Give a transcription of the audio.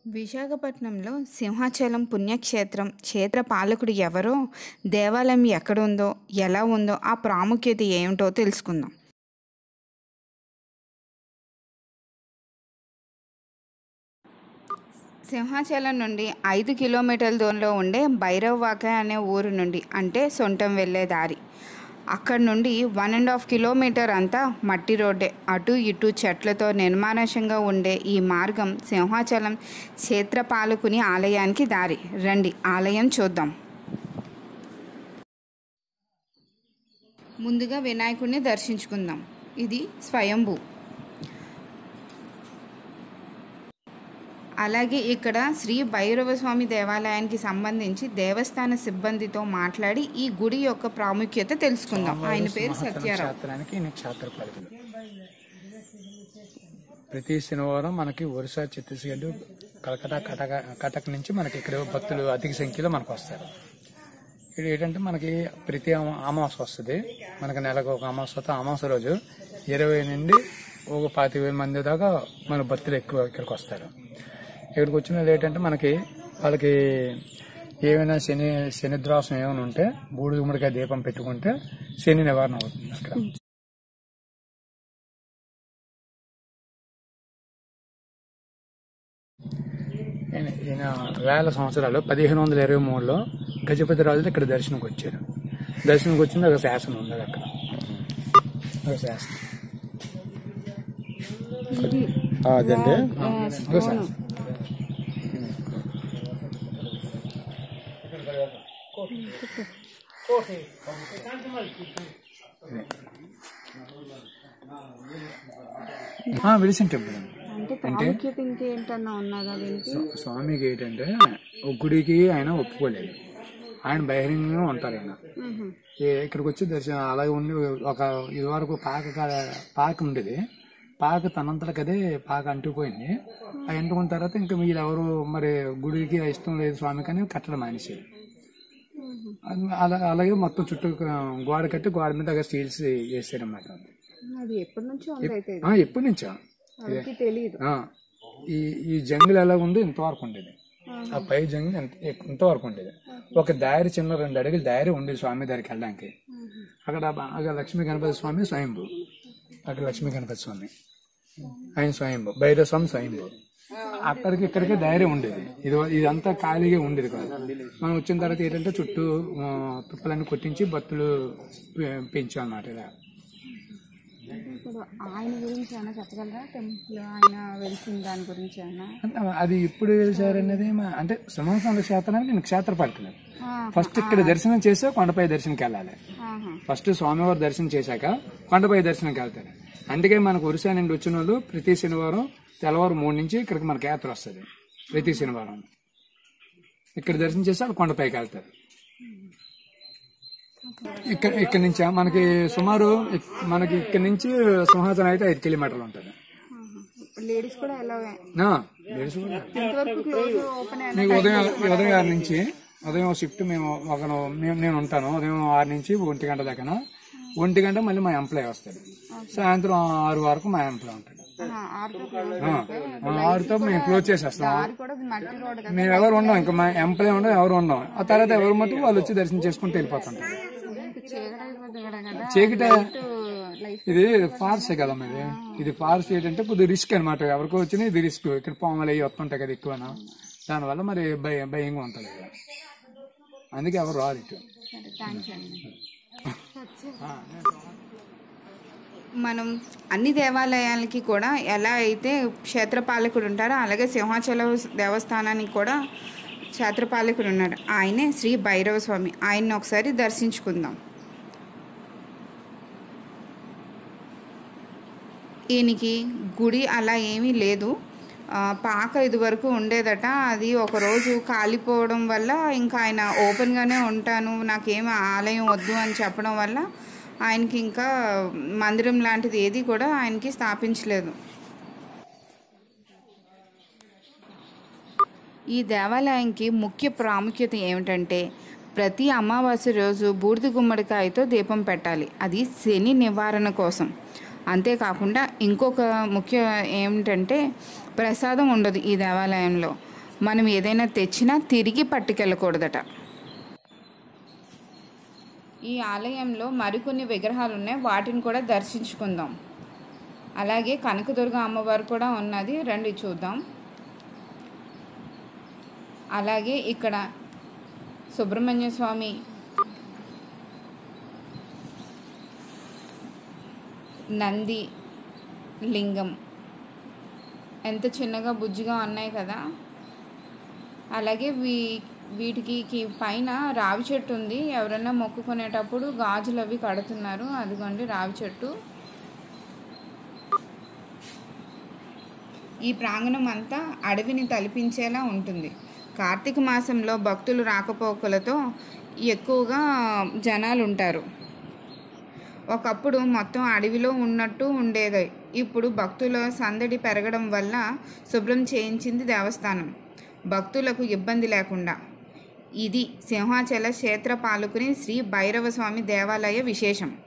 విశాఖపట్నంలో సింహాచలం పుణ్యక్షేత్రం క్షేత్ర పాలకుడు ఎవరో దేవాలయం ఎక్కడుందో ఎలా ఉందో ఆ ప్రాముఖ్యత ఏమిటో తెలుసుకుందాం సింహాచలం నుండి ఐదు కిలోమీటర్ల దూరంలో ఉండే భైరవ్వాక అనే ఊరు నుండి అంటే సొంతం వెళ్ళే దారి అక్కడ నుండి వన్ అండ్ హాఫ్ కిలోమీటర్ అంతా మట్టి రోడ్డే అటు ఇటు చెట్లతో నిర్మానుషంగా ఉండే ఈ మార్గం సింహాచలం క్షేత్రపాలకుని ఆలయానికి దారి రండి ఆలయం చూద్దాం ముందుగా వినాయకుడిని దర్శించుకుందాం ఇది స్వయంభూ అలాగే ఇక్కడ శ్రీ భైరవ స్వామి దేవాలయానికి సంబంధించి దేవస్థాన సిబ్బందితో మాట్లాడి ఈ గుడి యొక్క ప్రాముఖ్యత తెలుసుకుందాం ఆయన పేరు సత్యారావు క్షేత్రానికి ఈయన క్షేత్ర పాలకులు ప్రతి శనివారం మనకి ఒరిస్సా ఛత్తీస్గఢ్ కలకటా కటక కటక్ నుంచి మనకి ఇక్కడ భక్తులు అధిక సంఖ్యలో మనకు వస్తారు ఇక్కడ ఏంటంటే మనకి ప్రతి అమ- అమావాస్య వస్తుంది మనకి నెలకు ఒక అమావాస్య వస్తే అమావాస్య రోజు ఇరవై నుండి ఒక పాతి వేల మంది దాకా మన భక్తులు ఎక్కువ ఇక్కడికి వస్తారు ఇక్కడికి వచ్చిన వాళ్ళు ఏంటంటే మనకి వాళ్ళకి ఏమైనా శని శనిద్రాసం ఏమైనా ఉంటే బూడిద గుమ్మడికాయ దీపం పెట్టుకుంటే శని నివారణ అవుతుంది అక్కడ ఈయన ఈయన వేల సంవత్సరాలు పదిహేను వందల ఇరవై మూడులో గజపతి రాజులు ఇక్కడ దర్శనంకి వచ్చారు దర్శనంకి వచ్చింది ఒక శాసనం ఉంది అక్కడ ఒక శాసనం అదండి ఒక శాసనం ఆ, విలిసిన టెంపుల్ అండి అంటే ప్రాముఖ్యత ఇంకేంటన్నా ఉన్నదా దీనికి స్వా- స్వామికి ఏంటంటే ఒక గుడికి ఆయన ఒప్పుకోలేదు ఆయన బహిరంగంగా ఉంటారు ఆయన ఏ- ఇక్కడికి వచ్చి దర్శనం అలాగే ఉండి ఒక ఇది వరకు పాక కా- పాక ఉండేది పాక తనంతలకు అదే పాక అంటుకుపోయింది అది అంటుకున్న తర్వాత ఇంకా మీరు ఎవరు మరి గుడికి ఇష్టం లేదు స్వామికి అని కట్టడం మానేసారు అది అలా అలాగే మొత్తం చుట్టూ గోడ కట్టి గోడ మీద స్టీల్స్ చేశారన్నమాట అది ఎప్పటి నుంచో ఉందైతే ఆ, ఎప్పటి నుంచో ఇది తెలియదు ఆ, ఈ ఈ జంగిల్ ఎలా ఉంది ఇంతవరకు ఉండేది ఆ పై జంగిల్ ఇంత- ఇంతవరకు ఉండేది ఒక దారి చిన్న రెండు అడుగులు దారి ఉండేది స్వామి దగ్గరికి వెళ్ళడానికి అక్కడ బ- అక్కడ లక్ష్మీ గణపతి స్వామి స్వయంభు అక్కడ లక్ష్మీ గణపతి స్వామి ఆయన స్వయంభు భైరవ స్వామి స్వయంభు అక్కడికి ఇక్కడికి దారి ఉండేది ఇది ఇదంతా ఖాళీగా ఉండేది కాదు మనం వచ్చిన తర్వాత ఏంటంటే చుట్టూ ఆ, తుప్పలన్నీ కొట్టించి భక్తులు పె- పెంచామన్నమాట ఇలా ఇప్పుడు ఆయన గురించి ఏమైనా చెప్పగలరా టెంపుల్ ఆయన వెలిసిన దాని గురించి ఏమైనా అంటే అది ఇప్పుడు వెలిసారు అనేది మా- అంటే సింహాసన క్షేత్రానికి నేను క్షేత్ర పడుతున్నాను ఫస్ట్ ఇక్కడ దర్శనం చేస్తే కొండపై దర్శనంకి వెళ్ళాలి ఆహా. ఫస్ట్ స్వామివారి దర్శనం చేశాక కొండపై దర్శనంకి వెళ్తారు అందుకే మనకు ఒరిస్సా నుండి వచ్చిన వాళ్ళు ప్రతి శనివారం తెల్లవారు మూడు నుంచి ఇక్కడికి మనకి యాత్ర వస్తుంది ప్రతి శనివారం ఇక్కడ దర్శనం చేస్తే వాళ్ళు కొండపైకి వెళ్తారు ఇక్కడ ఇక్కడ నుంచి మనకి సుమారు ఇక్- మనకి ఇక్కడ నుంచి సింహాసనం అయితే ఐదు కిలోమీటర్లు ఉంటుంది లేడీస్ కూడా ఎలా ఆ, లేడీస్ కూడా ఎంతవరకు క్లోజ్ ఓపెన్ మీకు ఉదయం ఉదయం ఆరు నుంచి ఉదయం షిఫ్ట్ మేము ఒక మేము- నేను ఉంటాను ఉదయం ఆరు నుంచి ఒంటి గంట దాకా ఒంటి గంట మళ్ళీ మా ఎంప్లాయ్ వస్తాడు సాయంత్రం ఆరు వరకు మా ఎంప్లాయ్ ఉంటాడు ఆరు ఆ, ఆ, ఆరుతో మేము క్లోజ్ చేసేస్తాం కూడా మట్టి రోడ్ కదా మేము ఎవరు ఉండం ఇంకా మా ఎంప్లాయ్ ఉండం ఎవరు ఉండం ఆ తర్వాత ఎవరు మటుకు వాళ్ళు వచ్చి దర్శనం చేసుకుంటూ వెళ్ళిపోతుంటారు చీకటి కదా చీకట లైఫ్ ఇది ఫారెస్ట్ కదా ఇది ఇది ఫారెస్ట్ ఏంటంటే కొద్దిగా రిస్క్ అనమాట ఎవరికో వచ్చినా ఇది రిస్క్ ఇక్కడ పాములు అవి వస్తుంటాయి కదా ఎక్కువనా దానివల్ల మరి భయ భయంగా ఉంటుంది ఇక్కడ అందుకే ఎవరు రారు ఇటు సరే థ్యాంక్స్ అండి మనం అన్ని దేవాలయాలకి కూడా ఎలా అయితే క్షేత్రపాలకుడు ఉంటారో అలాగే సింహాచల దేవస్థానానికి కూడా క్షేత్రపాలకుడు ఉన్నాడు ఆయనే శ్రీ భైరవ స్వామి ఆయన్ని ఒకసారి దర్శించుకుందాం ఈయనకి గుడి అలా ఏమీ లేదు ఆ, పాక ఇదివరకు ఉండేదట అది ఒకరోజు కాలిపోవడం వల్ల ఇంకా ఆయన ఓపెన్గానే ఉంటాను నాకేం ఆలయం వద్దు అని చెప్పడం వల్ల ఆయనకి ఇంకా మందిరం లాంటిది ఏది కూడా ఆయనకి స్థాపించలేదు ఈ దేవాలయానికి ముఖ్య ప్రాముఖ్యత ఏమిటంటే ప్రతి అమావాస్య రోజు బూడిద గుమ్మడికాయతో దీపం పెట్టాలి అది శని నివారణ కోసం అంతేకాకుండా ఇంకొక ముఖ్య ఏమిటంటే ప్రసాదం ఉండదు ఈ దేవాలయంలో మనం ఏదైనా తెచ్చినా తిరిగి పట్టుకెళ్ళకూడదట ఈ ఆలయంలో మరికొన్ని విగ్రహాలు ఉన్నాయి వాటిని కూడా దర్శించుకుందాం అలాగే కనకదుర్గ అమ్మవారు కూడా ఉన్నది రండి చూద్దాం అలాగే ఇక్కడ సుబ్రహ్మణ్య స్వామి నంది లింగం ఎంత చిన్నగా బుజ్జిగా ఉన్నాయి కదా అలాగే వీ వీటికి కి- పైన రావి చెట్టు ఉంది ఎవరైనా మొక్కుకునేటప్పుడు గాజులు అవి కడుతున్నారు అదిగోండి రావి చెట్టు ఈ ప్రాంగణం అంతా అడవిని తలపించేలా ఉంటుంది కార్తీక మాసంలో భక్తులు రాకపోకలతో ఎక్కువగా జనాలు ఉంటారు ఒకప్పుడు మొత్తం అడవిలో ఉన్నట్టు ఉండేది ఇప్పుడు భక్తుల సందడి పెరగడం వల్ల శుభ్రం చేయించింది దేవస్థానం భక్తులకు ఇబ్బంది లేకుండా ఇది సింహాచల క్షేత్ర పాలకుని శ్రీ భైరవ స్వామి దేవాలయ విశేషం